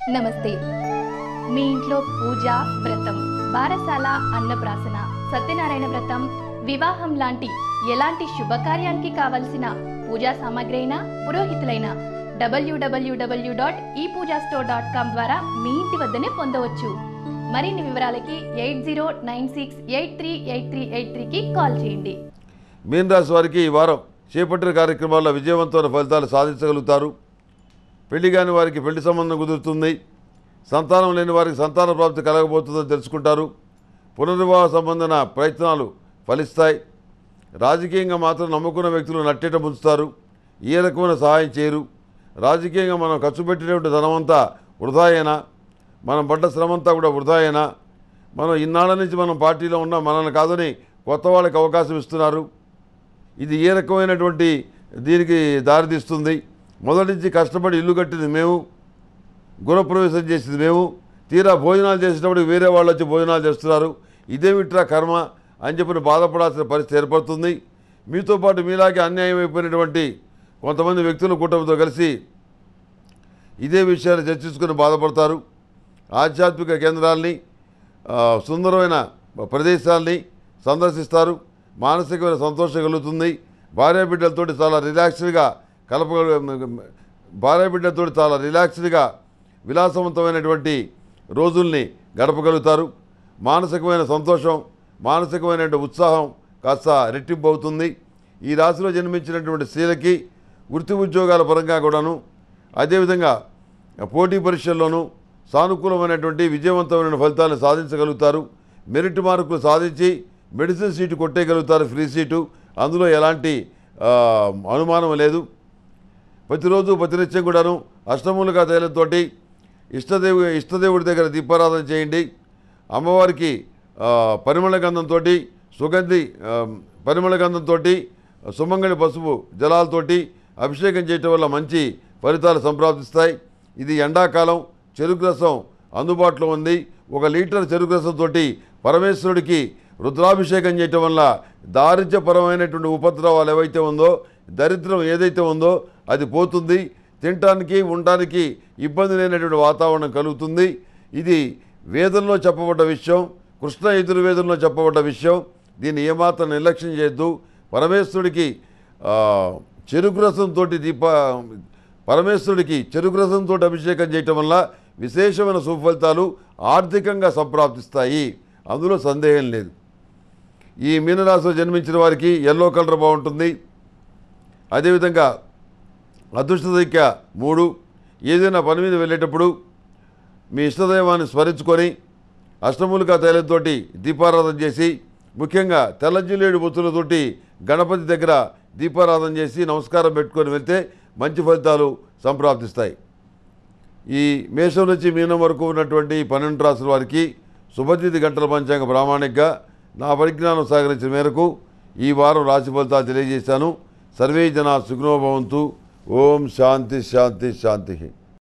నమస్తే మీ ఇంట్లో పూజ వ్రతం బారసాల అన్నప్రాసన సత్యనారాయణ వ్రతం వివాహం లాంటి ఎలాంటి శుభకార్యానికి కావలసిన పూజా సామాగ్రి అయినా పురోహితులైన డబ్ల్యూడబ్ల్యూడబ్ల్యూ డాట్ ఈ పూజా స్టోర్ డాట్ కామ్ ద్వారా మీ ఇంటి వద్దనే పొందవచ్చు మరిన్ని వివరాలకి eight zero nine six eight three eight three eight త్రీకి కాల్ చేయండి మీన రాశి వారికి ఈ వారం చేపట్టిన కార్యక్రమాల్లో విజయవంతమైన ఫలితాలు సాధించగలుగుతారు పెళ్లి కాని వారికి పెళ్లి సంబంధం కుదురుతుంది సంతానం లేని వారికి సంతాన ప్రాప్తి కలగబోతుందని తెలుసుకుంటారు పునర్వివాహ సంబంధన ప్రయత్నాలు ఫలిస్తాయి రాజకీయంగా మాత్రం నమ్ముకున్న వ్యక్తులు నట్టేట ముంచుతారు ఏ రకమైన సహాయం చేయరు రాజకీయంగా మనం ఖర్చు పెట్టినటువంటి ధనమంతా వృధాయేనా మనం పడ్డ శ్రమంతా కూడా వృధాయేనా మనం ఇన్నాళ్ళ నుంచి మనం పార్టీలో ఉన్నా మనల్ని కాదని కొత్త వాళ్ళకి అవకాశం ఇస్తున్నారు ఇది ఏ రకమైనటువంటి దీనికి దారితీస్తుంది మొదటి నుంచి కష్టపడి ఇల్లు కట్టింది మేము గృహప్రవేశం చేసింది మేము తీరా భోజనాలు చేసేటప్పుడు వేరే వాళ్ళు వచ్చి భోజనాలు చేస్తున్నారు ఇదేమిట్రా కర్మ అని చెప్పిన బాధపడాల్సిన పరిస్థితి ఏర్పడుతుంది మీతో పాటు మీలాగే అన్యాయం అయిపోయినటువంటి కొంతమంది వ్యక్తుల కూటమితో కలిసి ఇదే విషయాన్ని చర్చించుకుని బాధపడతారు ఆధ్యాత్మిక కేంద్రాల్ని ఆ, సుందరమైన ప్రదేశాల్ని సందర్శిస్తారు మానసికమైన సంతోషం కలుగుతుంది భార్యాబిడ్డలతోటి చాలా రిలాక్స్డ్గా కలప భార్యాబిడ్డలతో చాలా రిలాక్స్డ్గా విలాసవంతమైనటువంటి రోజుల్ని గడపగలుగుతారు మానసికమైన సంతోషం మానసికమైన ఉత్సాహం కాస్త రెట్టింపు అవుతుంది ఈ రాశిలో జన్మించినటువంటి స్త్రీలకి వృత్తి ఉద్యోగాల పరంగా కూడాను అదేవిధంగా పోటీ పరీక్షల్లోనూ సానుకూలమైనటువంటి విజయవంతమైన ఫలితాలను సాధించగలుగుతారు మెరిట్ మార్కులు సాధించి మెడిసిన్ సీటు కొట్టేయగలుగుతారు ఫ్రీ సీటు అందులో ఎలాంటి ఆ, అనుమానం లేదు ప్రతిరోజు ప్రతినిత్యం కూడాను అష్టములుగా తైలంతోటి ఇష్టదేవు ఇష్టదేవుడి దగ్గర దీపారాధన చేయండి అమ్మవారికి ఆ, పరిమళ గంధంతో సుగంధి ఆ, పరిమళ గంధంతో సుమంగళి పసుపు జలాలతోటి అభిషేకం చేయటం వల్ల మంచి ఫలితాలు సంప్రాప్తిస్తాయి ఇది ఎండాకాలం చెరుకు రసం అందుబాటులో ఉంది ఒక లీటర్ చెరుకు రసంతో పరమేశ్వరుడికి రుద్రాభిషేకం చేయటం వల్ల దారిద్ర్యపరమైనటువంటి ఉపద్రవాలు ఏవైతే ఉందో దరిద్రం ఏదైతే ఉందో అది పోతుంది తినటానికి ఉండటానికి ఇబ్బంది లేనటువంటి వాతావరణం కలుగుతుంది ఇది వేదంలో చెప్పబడ్డ విషయం కృష్ణ యజుర్వేదంలో చెప్పబడ్డ విషయం దీన్ని ఏమాత్రం నిర్లక్ష్యం చేయొద్దు పరమేశ్వరుడికి ఆ, చెరుకు రసంతో దీప పరమేశ్వరుడికి చెరుకు రసంతో అభిషేకం చేయటం వల్ల విశేషమైన సుఫలితాలు ఆర్థికంగా సంప్రాప్తిస్తాయి అందులో సందేహం లేదు ఈ మీనరాశిలో జన్మించిన వారికి ఎల్లో కలర్ బాగుంటుంది అదేవిధంగా అదృష్ట సంఖ్య మూడు ఏదైనా పని మీద వెళ్ళేటప్పుడు మీ ఇష్టదైవాన్ని స్మరించుకొని అష్టములుగా తైలంతోటి దీపారాధన చేసి ముఖ్యంగా తెల్లజిల్లేడు బొత్తులతోటి గణపతి దగ్గర దీపారాధన చేసి నమస్కారం పెట్టుకొని వెళ్తే మంచి ఫలితాలు సంప్రాప్తిస్తాయి ఈ మేషం నుంచి మీనం వరకు ఉన్నటువంటి ఈ పన్నెండు రాసుల వారికి శుభతిథి గంటల పంచాంగ ప్రామాణికగా నా పరిజ్ఞానం సహకరించిన మేరకు ఈ వారం రాశి ఫలితాలు తెలియజేశాను సర్వే జన సుగ్నోభవంతు ఓం శాంతి శాంతి శాంతి